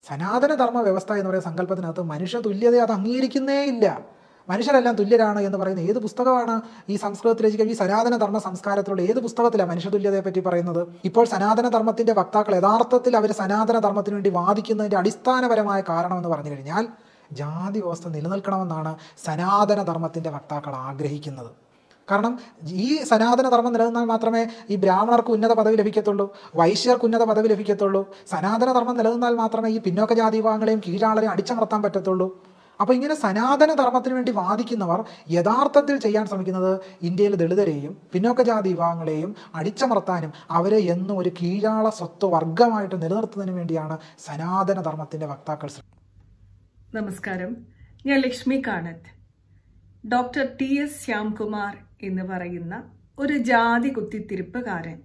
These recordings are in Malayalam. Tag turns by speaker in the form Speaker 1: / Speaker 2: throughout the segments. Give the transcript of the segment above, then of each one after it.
Speaker 1: സനാതന ധർമ്മ വ്യവസ്ഥ എന്ന് പറയുന്ന സങ്കല്പത്തിനകത്ത് മനുഷ്യ തുല്യത അത് അംഗീകരിക്കുന്നേ ഇല്ല മനുഷ്യരെല്ലാം തുല്യരാണ് എന്ന് പറയുന്ന ഏത് പുസ്തകമാണ് ഈ സംസ്കൃതത്തിൽ രചിക്കുക ഈ സനാതന ധർമ്മ സംസ്കാരത്തിലുള്ള ഏത് പുസ്തകത്തിലാണ് മനുഷ്യ തുല്യതയെ പറ്റി പറയുന്നത് ഇപ്പോൾ സനാതന ധർമ്മത്തിന്റെ വക്താക്കൾ യഥാർത്ഥത്തിൽ അവർ സനാതന ധർമ്മത്തിന് വേണ്ടി വാദിക്കുന്നതിന്റെ അടിസ്ഥാനപരമായ കാരണം എന്ന് പറഞ്ഞു കഴിഞ്ഞാൽ ജാതി വ്യവസ്ഥ നിലനിൽക്കണമെന്നാണ് സനാതന ധർമ്മത്തിന്റെ വക്താക്കൾ ആഗ്രഹിക്കുന്നത് കാരണം ഈ സനാതന ധർമ്മം നിലനിന്നാൽ മാത്രമേ ഈ ബ്രാഹ്മണർക്ക് ഉന്നത പദവി ലഭിക്കത്തുള്ളൂ വൈശ്യർക്ക് ഉന്നത പദവി ലഭിക്കത്തുള്ളൂ സനാതന ധർമ്മം നിലനിന്നാൽ മാത്രമേ ഈ പിന്നോക്ക ജാതി വിഭാഗങ്ങളെയും കീഴാളരെയും അടിച്ചമർത്താൻ പറ്റത്തുള്ളൂ അപ്പോൾ ഇങ്ങനെ സനാതന ധർമ്മത്തിന് വേണ്ടി വാദിക്കുന്നവർ യഥാർത്ഥത്തിൽ ചെയ്യാൻ ശ്രമിക്കുന്നത് ഇന്ത്യയിലെ ദളിതരെയും പിന്നോക്ക ജാതി വിഭാഗങ്ങളെയും അടിച്ചമർത്താനും അവരെ എന്നും ഒരു കീഴാള സ്വത്ത് വർഗമായിട്ട് നിലനിർത്തുന്നതിന് വേണ്ടിയാണ് സനാതന ധർമ്മത്തിന്റെ വക്താക്കൾ ശ്രമിക്കുന്നത്
Speaker 2: നമസ്കാരം ഞാൻ Lakshmi Kanath doctor T S Shyamkumar എന്ന് പറയുന്ന ഒരു ജാതി കുത്തിത്തിരിപ്പുകാരൻ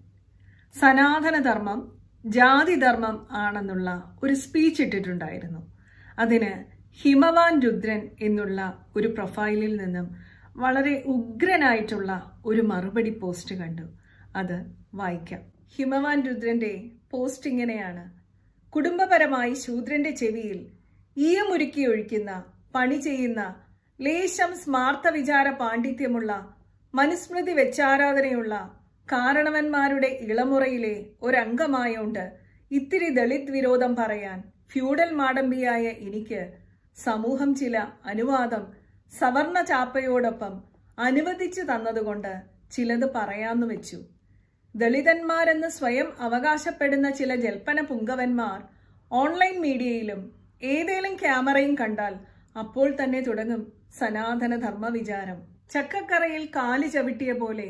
Speaker 2: സനാതനധർമ്മം ജാതിധർമ്മം ആണെന്നുള്ള ഒരു സ്പീച്ച് ഇട്ടിട്ടുണ്ടായിരുന്നു അതിന് ഹിമവാൻ രുദ്രൻ എന്നുള്ള ഒരു പ്രൊഫൈലിൽ നിന്നും വളരെ ഉഗ്രനായിട്ടുള്ള ഒരു മറുപടി പോസ്റ്റ് കണ്ടു അത് വായിക്കാം ഹിമവാൻ രുദ്രന്റെ പോസ്റ്റ് ഇങ്ങനെയാണ് കുടുംബപരമായി ശൂദ്രന്റെ ചെവിയിൽ ഈയമുരുക്കി ഒഴിക്കുന്ന പണി ചെയ്യുന്ന ലേശം സ്മാർത്ഥ വിചാര പാണ്ഡിത്യമുള്ള മനുസ്മൃതി വെച്ചാരാധനയുള്ള കാരണവന്മാരുടെ ഇളമുറയിലെ ഒരംഗമായോണ്ട് ഇത്തിരി ദളിത് വിരോധം പറയാൻ ഫ്യൂഡൽ മാടമ്പിയായ എനിക്ക് സമൂഹം ചില അനുവാദം സവർണ ചാപ്പയോടൊപ്പം അനുവദിച്ചു തന്നതുകൊണ്ട് ചിലത് പറയാന്നു വെച്ചു ദളിതന്മാരെന്ന് സ്വയം അവകാശപ്പെടുന്ന ചില ജൽപ്പന പുങ്കവന്മാർ ഓൺലൈൻ മീഡിയയിലും ഏതേലും ക്യാമറയും കണ്ടാൽ അപ്പോൾ തന്നെ തുടങ്ങും സനാതന ധർമ്മ വിചാരം ചക്കക്കറയിൽ കാലി ചവിട്ടിയ പോലെ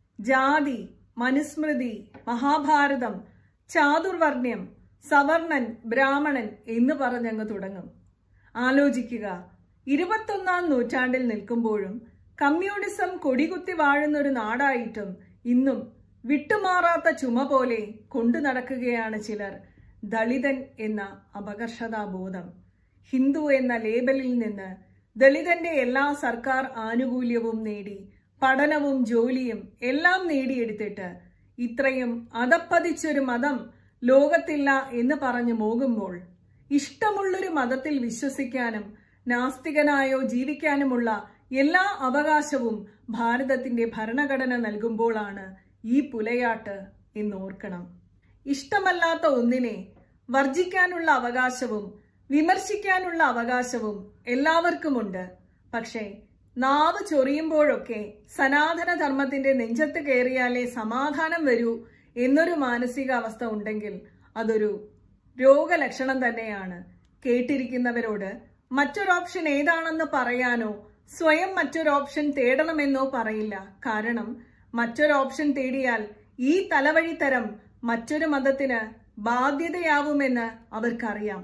Speaker 2: ജാതി മനുസ്മൃതി മഹാഭാരതം ചാതുർവർണ്ണ്യം സവർണൻ ബ്രാഹ്മണൻ എന്ന് പറഞ്ഞങ്ങ് തുടങ്ങും ആലോചിക്കുക ഇരുപത്തൊന്നാം നൂറ്റാണ്ടിൽ നിൽക്കുമ്പോഴും കമ്മ്യൂണിസം കൊടികുത്തി വാഴുന്ന ഒരു നാടായിട്ടും ഇന്നും വിട്ടുമാറാത്ത ചുമ പോലെ കൊണ്ടു നടക്കുകയാണ് ചിലർ ദളിതൻ എന്ന അപകർഷതാബോധം ഹിന്ദു എന്ന ലേബലിൽ നിന്ന് ദളിതന്റെ എല്ലാ സർക്കാർ ആനുകൂല്യവും നേടി പഠനവും ജോലിയും എല്ലാം നേടിയെടുത്തിട്ട് ഇത്രയും അതപ്പതിച്ചൊരു മതം ലോകത്തില്ല എന്ന് പറഞ്ഞു പോകുമ്പോൾ ഇഷ്ടമുള്ളൊരു മതത്തിൽ വിശ്വസിക്കാനും നാസ്തികനായോ ജീവിക്കാനുമുള്ള എല്ലാ അവകാശവും ഭാരതത്തിന്റെ ഭരണഘടന നൽകുമ്പോഴാണ് ഈ പുലയാട്ട് എന്നോർക്കണം ഇഷ്ടമല്ലാത്ത ഒന്നിനെ വർജിക്കാനുള്ള അവകാശവും വിമർശിക്കാനുള്ള അവകാശവും എല്ലാവർക്കുമുണ്ട് പക്ഷേ നാവ് ചൊറിയുമ്പോഴൊക്കെ സനാതന ധർമ്മത്തിന്റെ നെഞ്ചത്ത് കയറിയാലേ സമാധാനം വരൂ എന്നൊരു മാനസികാവസ്ഥ ഉണ്ടെങ്കിൽ അതൊരു രോഗലക്ഷണം തന്നെയാണ് കേട്ടിരിക്കുന്നവരോട് മറ്റൊരു ഓപ്ഷൻ ഏതാണെന്ന് പറയാനോ സ്വയം മറ്റൊരു ഓപ്ഷൻ തേടണമെന്നോ പറയില്ല കാരണം മറ്റൊരു ഓപ്ഷൻ തേടിയാൽ ഈ തലവഴിത്തരം മറ്റൊരു മതത്തിന് ബാധ്യതയാവുമെന്ന് അവർക്കറിയാം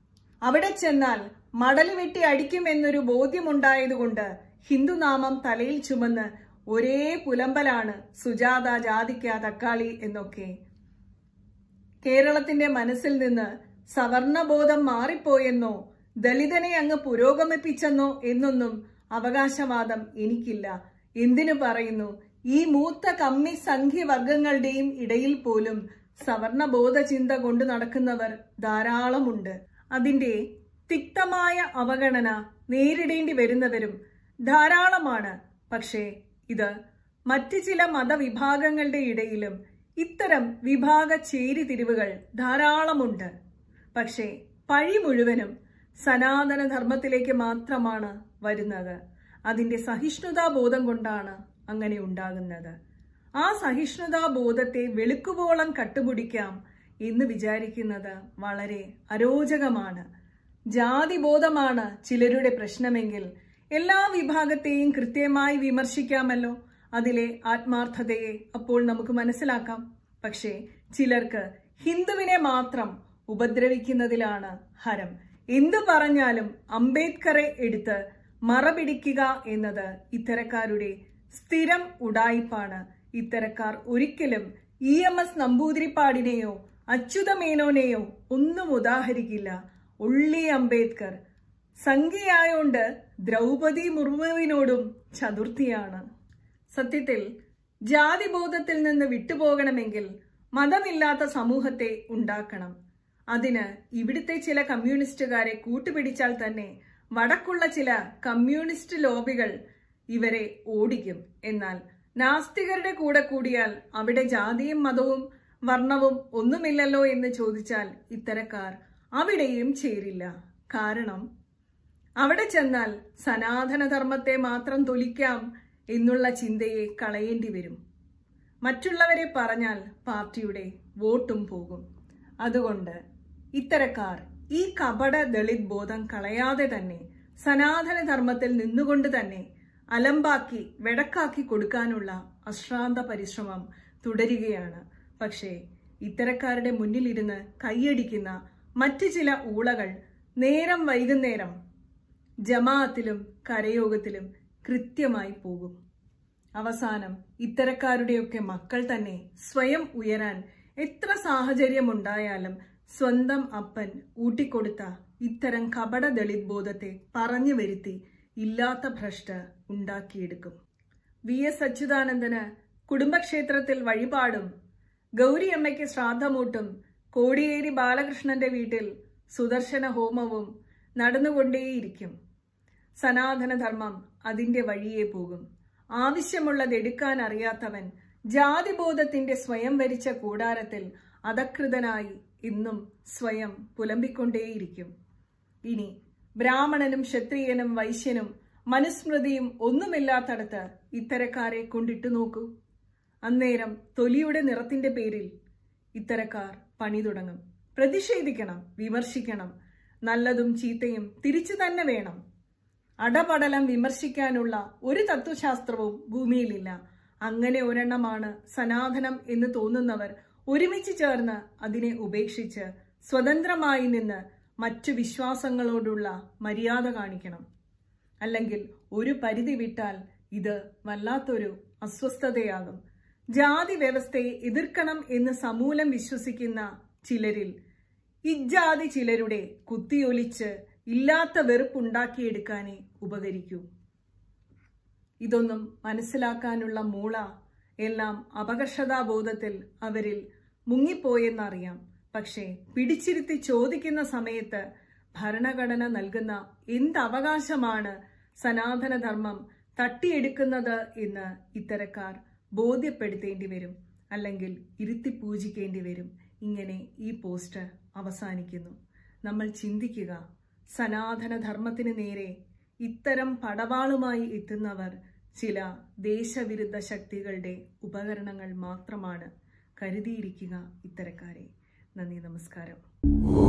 Speaker 2: അവിടെ ചെന്നാൽ മടല് വെട്ടി അടിക്കുമെന്നൊരു ബോധ്യമുണ്ടായതുകൊണ്ട് ഹിന്ദുനാമം തലയിൽ ചുമന്ന് ഒരേ പുലമ്പലാണ് സുജാത ജാതിക്ക തക്കാളി എന്നൊക്കെ കേരളത്തിന്റെ മനസ്സിൽ നിന്ന് സവർണബോധം മാറിപ്പോയെന്നോ ദളിതനെ അങ്ങ് പുരോഗമിപ്പിച്ചെന്നോ എന്നൊന്നും അവകാശവാദം എനിക്കില്ല എന്തിനു പറയുന്നു ഈ മൂത്ത കമ്മി സംഖ്യവർഗങ്ങളുടെയും ഇടയിൽ പോലും സവർണബോധ ചിന്ത കൊണ്ട് നടക്കുന്നവർ ധാരാളമുണ്ട് അതിന്റെ തിക്തമായ അവഗണന നേരിടേണ്ടി വരുന്നവരും ധാരാളമാണ് പക്ഷേ ഇത് മറ്റ് ചില മതവിഭാഗങ്ങളുടെ ഇടയിലും ഇത്തരം വിഭാഗ ചേരിതിരിവുകൾ ധാരാളമുണ്ട് പക്ഷേ പഴി മുഴുവനും സനാതന ധർമ്മത്തിലേക്ക് മാത്രമാണ് വരുന്നത് അതിന്റെ സഹിഷ്ണുതാ ബോധം കൊണ്ടാണ് അങ്ങനെ ഉണ്ടാകുന്നത് ആ സഹിഷ്ണുതാ ബോധത്തെ വെളുക്കുവോളം കട്ടുപിടിക്കാം എന്ന് വിചാരിക്കുന്നത് വളരെ അരോചകമാണ് ജാതി ബോധമാണ് ചിലരുടെ പ്രശ്നമെങ്കിൽ എല്ലാ വിഭാഗത്തെയും കൃത്യമായി വിമർശിക്കാമല്ലോ അതിലെ ആത്മാർത്ഥതയെ അപ്പോൾ നമുക്ക് മനസ്സിലാക്കാം പക്ഷേ ചിലർക്ക് ഹിന്ദുവിനെ മാത്രം ഉപദ്രവിക്കുന്നതിലാണ് ഹരം എന്തു പറഞ്ഞാലും അംബേദ്കറെ എടുത്ത് മറപിടിക്കുക എന്നത് ഇത്തരക്കാരുടെ സ്ഥിരം ഉടായിപ്പാണ് ഇത്തരക്കാർ ഒരിക്കലും ഇ എം എസ് നമ്പൂതിരിപ്പാടിനെയോ അച്യുതമേനോനെയോ ഒന്നും ഉദാഹരിക്കില്ല ഉള്ളി അംബേദ്കർ സംഖ്യയായോണ്ട് ദ്രൗപതി മുർമുവിനോടും ചതുർത്ഥിയാണ് സത്യത്തിൽ ജാതിബോധത്തിൽ നിന്ന് വിട്ടുപോകണമെങ്കിൽ മതമില്ലാത്ത സമൂഹത്തെ ഉണ്ടാക്കണം അതിന് ഇവിടുത്തെ ചില കമ്മ്യൂണിസ്റ്റുകാരെ കൂട്ടുപിടിച്ചാൽ തന്നെ വടക്കുള്ള ചില കമ്മ്യൂണിസ്റ്റ് ലോബികൾ ഇവരെ ഓടിക്കും എന്നാൽ നാസ്തികരുടെ കൂടെ കൂടിയാൽ അവിടെ ജാതിയും മതവും വർണ്ണവും ഒന്നുമില്ലല്ലോ എന്ന് ചോദിച്ചാൽ ഇത്തരക്കാർ അവിടെയും ചേരില്ല കാരണം അവിടെ ചെന്നാൽ സനാതനധർമ്മത്തെ മാത്രം തൊലിക്കാം എന്നുള്ള ചിന്തയെ കളയേണ്ടി വരും മറ്റുള്ളവരെ പറഞ്ഞാൽ പാർട്ടിയുടെ വോട്ടും പോകും അതുകൊണ്ട് ഇത്തരക്കാർ ഈ കപട ദളിത് ബോധം കളയാതെ തന്നെ സനാതന ധർമ്മത്തിൽ നിന്നുകൊണ്ട് തന്നെ അലമ്പാക്കി വെടക്കാക്കി കൊടുക്കാനുള്ള അശ്രാന്ത പരിശ്രമം തുടരുകയാണ് പക്ഷേ ഇത്തരക്കാരുടെ മുന്നിലിരുന്ന് കൈയടിക്കുന്ന മറ്റു ചില ഊളകൾ നേരം വൈകുന്നേരം ജമാഅത്തിലും കരയോഗത്തിലും കൃത്യമായി പോകും അവസാനം ഇത്തരക്കാരുടെയൊക്കെ മക്കൾ തന്നെ സ്വയം ഉയരാൻ എത്ര സാഹചര്യമുണ്ടായാലും സ്വന്തം അപ്പൻ ഊട്ടിക്കൊടുത്ത ഇത്തരം കപട ദളിത് ബോധത്തെ പറഞ്ഞു വരുത്തി ഇല്ലാത്ത ഭ്രഷ്ട ഉണ്ടാക്കിയെടുക്കും വി എസ് അച്യുതാനന്ദന് കുടുംബക്ഷേത്രത്തിൽ വഴിപാടും ഗൗരിയമ്മയ്ക്ക് ശ്രാദ്ധമൂട്ടും കോടിയേരി ബാലകൃഷ്ണന്റെ വീട്ടിൽ സുദർശന ഹോമവും നടന്നുകൊണ്ടേയിരിക്കും സനാതനധർമ്മം അതിന്റെ വഴിയേ പോകും ആവശ്യമുള്ളത് എടുക്കാൻ അറിയാത്തവൻ ജാതിബോധത്തിന്റെ സ്വയം വരിച്ച കൂടാരത്തിൽ അധകൃതനായി ഇന്നും സ്വയം പുലമ്പിക്കൊണ്ടേയിരിക്കും ഇനി ബ്രാഹ്മണനും ക്ഷത്രിയനും വൈശ്യനും മനുസ്മൃതിയും ഒന്നുമില്ലാത്തടത്ത് ഇത്തരക്കാരെ കൊണ്ടിട്ടു നോക്കൂ അന്നേരം തൊലിയുടെ നിറത്തിന്റെ പേരിൽ ഇത്തരക്കാർ പണി തുടങ്ങും പ്രതിഷേധിക്കണം വിമർശിക്കണം നല്ലതും ചീത്തയും തിരിച്ചു തന്നെ വേണം അടപടലം വിമർശിക്കാനുള്ള ഒരു തത്വശാസ്ത്രവും ഭൂമിയിലില്ല അങ്ങനെ ഒരെണ്ണമാണ് സനാതനം എന്ന് തോന്നുന്നവർ ഒരുമിച്ച് ചേർന്ന് അതിനെ ഉപേക്ഷിച്ച് സ്വതന്ത്രമായി നിന്ന് മറ്റു വിശ്വാസങ്ങളോടുള്ള മര്യാദ കാണിക്കണം അല്ലെങ്കിൽ ഒരു പരിധി വിട്ടാൽ ഇത് വല്ലാത്തൊരു അസ്വസ്ഥതയാകും ജാതി വ്യവസ്ഥയെ എതിർക്കണം എന്ന് സമൂലം വിശ്വസിക്കുന്ന ചിലരിൽ ഇജാതി ചിലരുടെ കുത്തിയൊലിച്ച് ഇല്ലാത്ത വെറുപ്പുണ്ടാക്കിയെടുക്കാനേ ഉപകരിക്കൂ ഇതൊന്നും മനസ്സിലാക്കാനുള്ള മൂള എല്ലാം അപകർഷതാബോധത്തിൽ അവരിൽ മുങ്ങിപ്പോയെന്നറിയാം പക്ഷേ പിടിച്ചിരുത്തി ചോദിക്കുന്ന സമയത്ത് ഭരണഘടന നൽകുന്ന എന്ത് അവകാശമാണ് സനാതനധർമ്മം തട്ടിയെടുക്കുന്നത് എന്ന് ഇത്തരക്കാർ ബോധ്യപ്പെടുത്തേണ്ടി വരും അല്ലെങ്കിൽ ഇരുത്തി പൂജിക്കേണ്ടി വരും ഇങ്ങനെ ഈ പോസ്റ്റ് അവസാനിക്കുന്നു നമ്മൾ ചിന്തിക്കുക സനാതനധർമ്മത്തിന് നേരെ ഇത്തരം പടവാളുമായി എത്തുന്നവർ ചില ദേശവിരുദ്ധ ശക്തികളുടെ ഉപകരണങ്ങൾ മാത്രമാണ് കരുതിയിരിക്കുക ഇത്തരക്കാരെ നന്ദി നമസ്കാരം